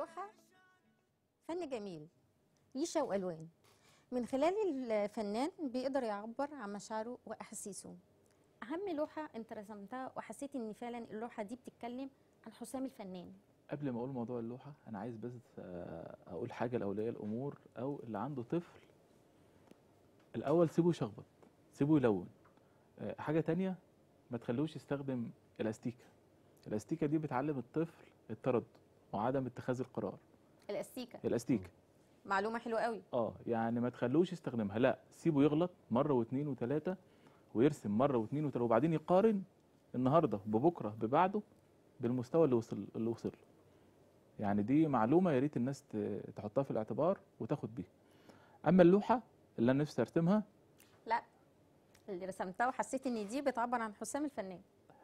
اللوحة فن جميل ريشة وألوان من خلال الفنان بيقدر يعبر عن مشاعره وأحاسيسه أهم لوحة أنت رسمتها وحسيت إن فعلا اللوحة دي بتتكلم عن حسام الفنان قبل ما اقول موضوع اللوحه انا عايز بس آه، اقول حاجه لاولياء الامور او اللي عنده طفل الاول سيبه يشخبط سيبه يلون آه، حاجه تانية ما تخلوش يستخدم الاستيكه الاستيكه دي بتعلم الطفل التردد وعدم اتخاذ القرار الأستيكة الاستيكه معلومة حلوة قوي اه يعني ما تخلوش يستخدمها لا سيبه يغلط مره واثنين وثلاثه ويرسم مره واثنين وثلاثه وبعدين يقارن النهارده ببكره ببعده بالمستوى اللي وصل اللي وصل له يعني دي معلومه يا ريت الناس ت- تحطها في الاعتبار وتاخد بيها اما اللوحه اللي انا نفسي ارسمها لا اللي رسمتها وحسيت إن دي بتعبر عن حسام الفنان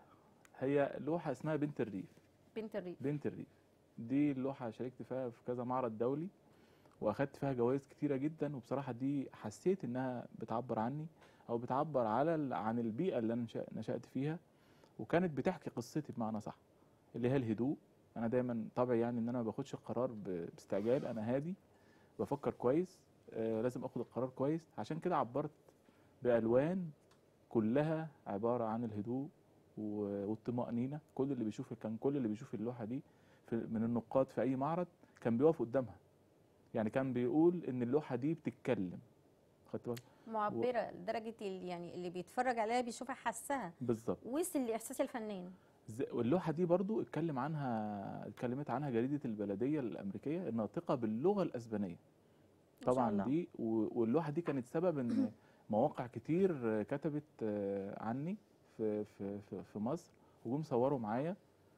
هي لوحه اسمها بنت الريف بنت الريف بنت الريف دي اللوحه شاركت فيها في كذا معرض دولي واخدت فيها جوائز كتيره جدا وبصراحه دي حسيت انها بتعبر عني او بتعبر على ال- عن البيئه اللي انا نشأ- نشات فيها وكانت بتحكي قصتي بمعنى صح اللي هي الهدوء انا دايما طبعي يعني ان انا ما باخدش القرار ب- باستعجال انا هادي بفكر كويس آه لازم اخد القرار كويس عشان كده عبرت بالوان كلها عباره عن الهدوء و- والطمأنينة كل اللي بيشوف كان كل اللي بيشوف اللوحة دي في من النقاد في أي معرض كان بيقف قدامها يعني كان بيقول إن اللوحة دي بتتكلم خدت بالك معبرة لدرجة ال- يعني اللي بيتفرج عليها بيشوفها حسها بالظبط وصل لإحساس الفنان ز- واللوحة دي برضو اتكلم عنها اتكلمت عنها جريدة البلدية الأمريكية الناطقة باللغة الأسبانية ما شاء طبعا الله. دي و- واللوحة دي كانت سبب إن مواقع كتير كتبت آه، عني في في في, في مصر وجم صوروا معايا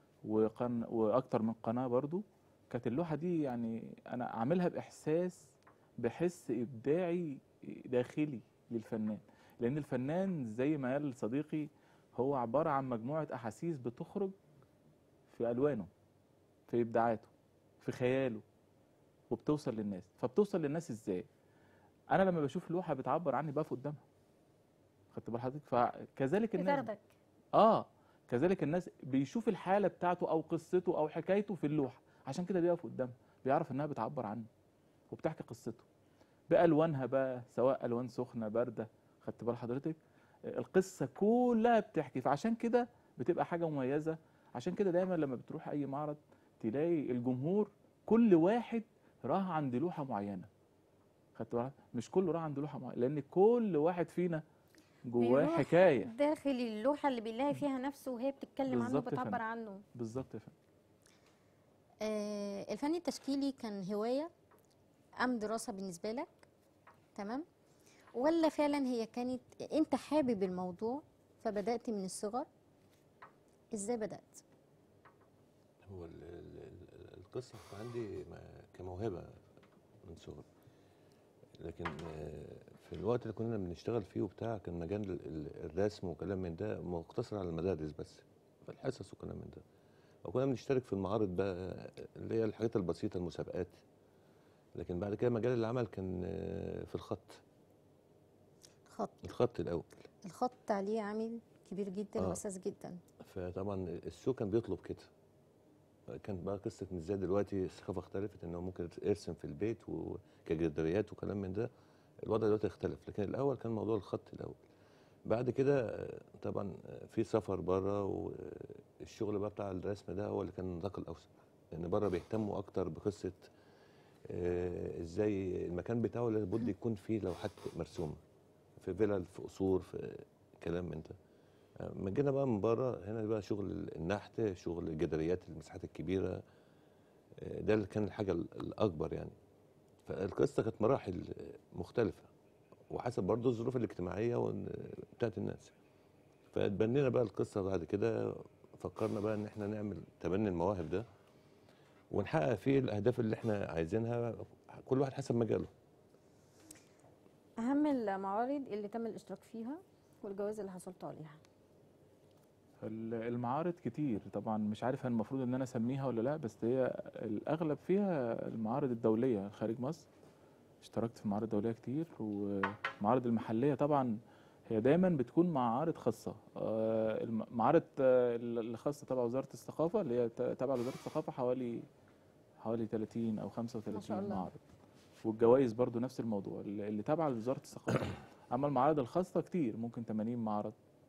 وقن واكتر من قناه برضو كانت اللوحه دي يعني انا عاملها باحساس بحس ابداعي داخلي للفنان لان الفنان زي ما قال صديقي هو عباره عن مجموعه احاسيس بتخرج في الوانه في ابداعاته في خياله وبتوصل للناس فبتوصل للناس ازاي انا لما بشوف لوحه بتعبر عني بقف قدامها خدت بال حضرتك فكذلك الناس بتاخدك اه كذلك الناس بيشوف الحاله بتاعته او قصته او حكايته في اللوحه عشان كده بيقف قدامها بيعرف انها بتعبر عنه وبتحكي قصته بالوانها بقى سواء الوان سخنه بارده خدت بال حضرتك آه، القصه كلها بتحكي فعشان كده بتبقى حاجه مميزه عشان كده دايما لما بتروح اي معرض تلاقي الجمهور كل واحد راح عند لوحه معينه خدت بالك مش كله راح عند لوحه معينه لان كل واحد فينا جواه بيروح حكايه داخل اللوحة اللي بيلاقي فيها نفسه وهي بتتكلم عنه بالظبط يا وبتعبر فندم. عنه بالظبط يا فندم آه الفن التشكيلي كان هواية أم دراسة بالنسبة لك تمام ولا فعلا هي كانت أنت حابب الموضوع فبدأت من الصغر إزاي بدأت؟ هو ال- ال- ال- القصة كان عندي ما- كموهبة من صغري لكن آه، في الوقت اللي كنا بنشتغل فيه وبتاع كان مجال ال- ال- الرسم وكلام من ده مقتصر على المدارس بس في الحصص وكلام من ده وكنا بنشترك في المعارض بقى اللي هي الحاجات البسيطة المسابقات لكن بعد كده مجال العمل كان آه، في الخط خط الخط الأول الخط عليه عامل كبير جدا آه. وأساس جدا فطبعا السوق كان بيطلب كده كان بقى قصه ان ازاي دلوقتي الثقافه اختلفت انه ممكن ارسم في البيت وكجداريات وكلام من ده الوضع دلوقتي اختلف لكن الاول كان موضوع الخط الاول بعد كده آه، طبعا آه، في سفر بره والشغل بقى بتاع الرسم ده هو اللي كان النطاق الاوسع لان بره بيهتموا اكتر بقصه آه، ازاي المكان بتاعه لابد يكون فيه لوحات مرسومه في فيلل في قصور في كلام من ده لما جينا بقى من بره هنا بقى شغل النحت شغل الجداريات المساحات الكبيره آه، ده اللي كان الحاجه ال- الاكبر يعني فالقصه كانت مراحل مختلفه وحسب برضه الظروف الاجتماعيه وال- بتاعت الناس فاتبنينا بقى القصه بعد كده فكرنا بقى ان احنا نعمل تبني المواهب ده ونحقق فيه الاهداف اللي احنا عايزينها كل واحد حسب مجاله أهم المعارض اللي تم الاشتراك فيها والجوائز اللي حصلت عليها ال- المعارض كتير طبعا مش عارف هل المفروض ان انا اسميها ولا لا بس هي الاغلب فيها المعارض الدوليه خارج مصر اشتركت في معارض دوليه كتير والمعارض المحليه طبعا هي دايما بتكون معارض خاصه آه، الم- معارض آه، الخاصه تبع وزاره الثقافه اللي هي ت- تبع وزاره الثقافه حوالي حوالي 30 او 35 ما شاء الله. معرض والجوائز برضو نفس الموضوع اللي اللي تابعه لوزاره الثقافه اما المعارض الخاصه كتير ممكن 80 معرض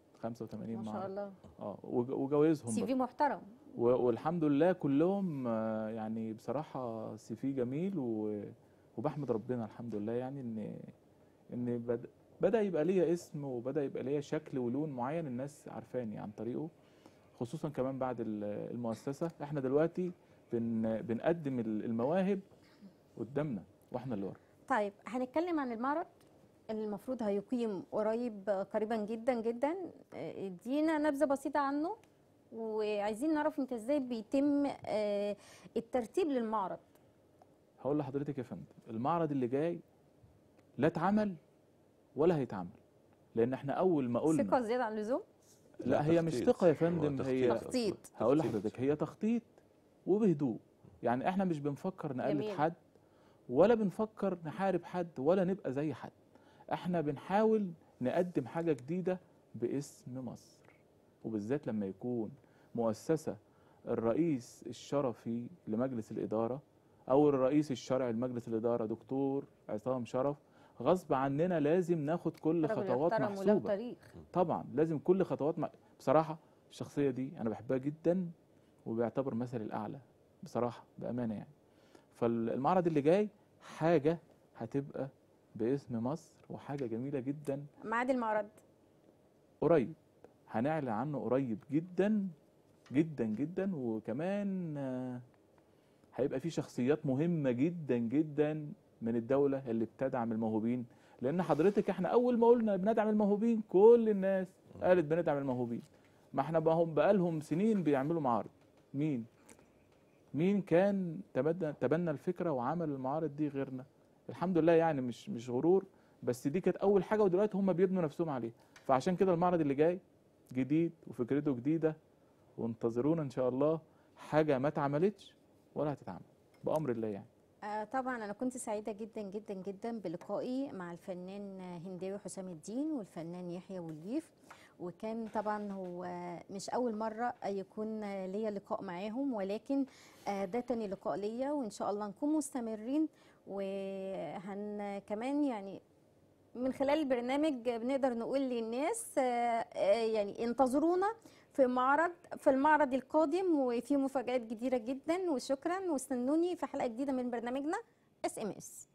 85 ما شاء معرض الله اه وج- وجوائزهم سي برضو. في محترم و- والحمد لله كلهم آه، يعني بصراحة سي في جميل و- وبحمد ربنا الحمد لله يعني ان ان بد- بدأ يبقى ليا اسم وبدأ يبقى ليا شكل ولون معين الناس عارفاني عن طريقه خصوصا كمان بعد ال- المؤسسة احنا دلوقتي بن بنقدم ال- المواهب قدامنا واحنا اللي ورا طيب هنتكلم عن المعرض اللي المفروض هيقيم قريب قريبا جدا جدا آه، ادينا نبذه بسيطه عنه وعايزين نعرف انت ازاي بيتم آه، الترتيب للمعرض هقول لحضرتك يا فندم المعرض اللي جاي لا اتعمل ولا هيتعمل لان احنا اول ما قلنا ثقه زياده عن اللزوم لا هي مش تخطيط. ثقة يا هو فندم هي تخطيط. تخطيط. هقول تخطيط. لحضرتك هي تخطيط وبهدوء يعني احنا مش بنفكر نقلد جميل. حد ولا بنفكر نحارب حد ولا نبقى زي حد احنا بنحاول نقدم حاجة جديدة باسم مصر وبالذات لما يكون مؤسسة الرئيس الشرفي لمجلس الإدارة أو الرئيس الشرعي لمجلس الإدارة دكتور عصام شرف غصب عننا لازم ناخد كل رجل خطوات يحترم وله محسوبة تاريخ طبعا لازم كل خطوات مع... بصراحه الشخصيه دي انا بحبها جدا وبيعتبر مثل الاعلى بصراحه بامانه يعني فالمعرض اللي جاي حاجه هتبقى باسم مصر وحاجه جميله جدا ميعاد المعرض قريب هنعلن عنه قريب جدا جدا جدا وكمان آه، هيبقى في شخصيات مهمه جدا جدا من الدوله اللي بتدعم الموهوبين لان حضرتك احنا اول ما قلنا بندعم الموهوبين كل الناس قالت بندعم الموهوبين ما احنا بقى هم بقالهم سنين بيعملوا معارض مين مين كان تبنى تبنى الفكره وعمل المعارض دي غيرنا الحمد لله يعني مش مش غرور بس دي كانت اول حاجه ودلوقتي هم بيبنوا نفسهم عليها فعشان كده المعرض اللي جاي جديد وفكرته جديده وانتظرونا ان شاء الله حاجه ما اتعملتش ولا هتتعمل بامر الله يعني آه، طبعا انا كنت سعيده جدا جدا جدا بلقائي مع الفنان هنداوي حسام الدين والفنان يحيى وليف وكان طبعا هو مش اول مره يكون ليا لقاء معاهم ولكن آه، ده تاني لقاء ليا وان شاء الله نكون مستمرين وهن كمان يعني من خلال البرنامج بنقدر نقول للناس آه، آه، يعني انتظرونا في معرض في المعرض القادم وفي مفاجآت جديدة جدا وشكرا واستنوني في حلقة جديدة من برنامجنا اس ام اس